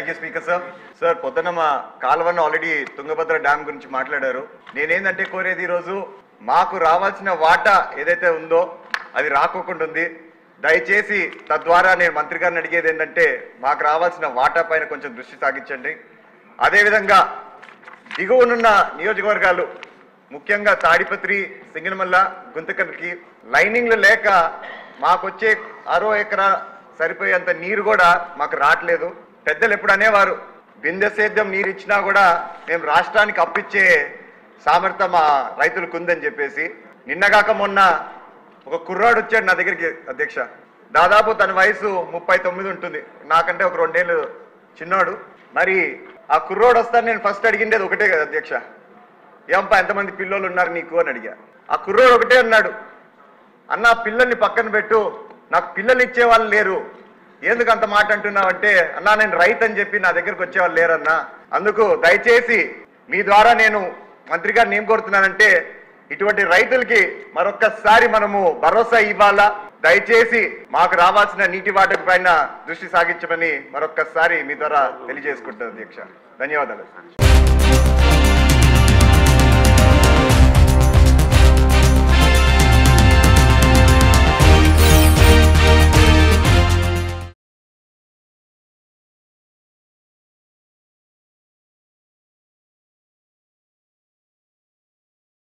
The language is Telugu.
thank you speaker sir sir పొద్దున మా కాలువను ఆల్రెడీ తుంగభద్ర డ్యామ్ గురించి మాట్లాడారు నేనేందంటే కోరేది ఈరోజు మాకు రావాల్సిన వాటా ఏదైతే ఉందో అది రాకోకుండా ఉంది దయచేసి తద్వారా నేను మంత్రి గారిని అడిగేది ఏంటంటే మాకు రావాల్సిన వాటా పైన కొంచెం దృష్టి సాగించండి అదేవిధంగా దిగువనున్న నియోజకవర్గాలు ముఖ్యంగా తాడిపత్రి సింగనమల్ల గుంతకల్కి లైనింగ్లు లేక మాకొచ్చే అరవై ఎకరా సరిపోయేంత నీరు కూడా మాకు రావట్లేదు పెద్దలు ఎప్పుడు అనేవారు బిందె సేద్యం నీరు ఇచ్చినా కూడా మేము రాష్ట్రానికి అప్పిచ్చే సామర్థ్యం మా రైతులకు ఉందని చెప్పేసి నిన్నగాక మొన్న ఒక కుర్రాడు వచ్చాడు నా దగ్గరికి అధ్యక్ష దాదాపు తన వయసు ముప్పై తొమ్మిది ఉంటుంది నాకంటే ఒక రెండేళ్ళు చిన్నోడు మరి ఆ కుర్రోడు వస్తాను నేను ఫస్ట్ అడిగిండేది ఒకటే కదా అధ్యక్ష ఏంపా ఎంతమంది పిల్లలు ఉన్నారు నీకు అని అడిగా ఆ కుర్రోడు ఒకటే అన్నాడు అన్న పిల్లల్ని పక్కన పెట్టు నాకు పిల్లలు ఇచ్చే వాళ్ళు లేరు ఎందుకు అంత మాట అంటున్నావు అంటే అన్నా నేను రైతు అని చెప్పి నా దగ్గరకు వచ్చేవాళ్ళు లేరన్నా అందుకు దయచేసి మీ ద్వారా నేను మంత్రి గారిని ఏం కోరుతున్నానంటే ఇటువంటి రైతులకి మరొక్కసారి మనము భరోసా ఇవ్వాలా దయచేసి మాకు రావాల్సిన నీటి వాటర్ పైన దృష్టి సాగించమని మరొక్కసారి మీ ద్వారా తెలియజేసుకుంటాను అధ్యక్ష ధన్యవాదాలు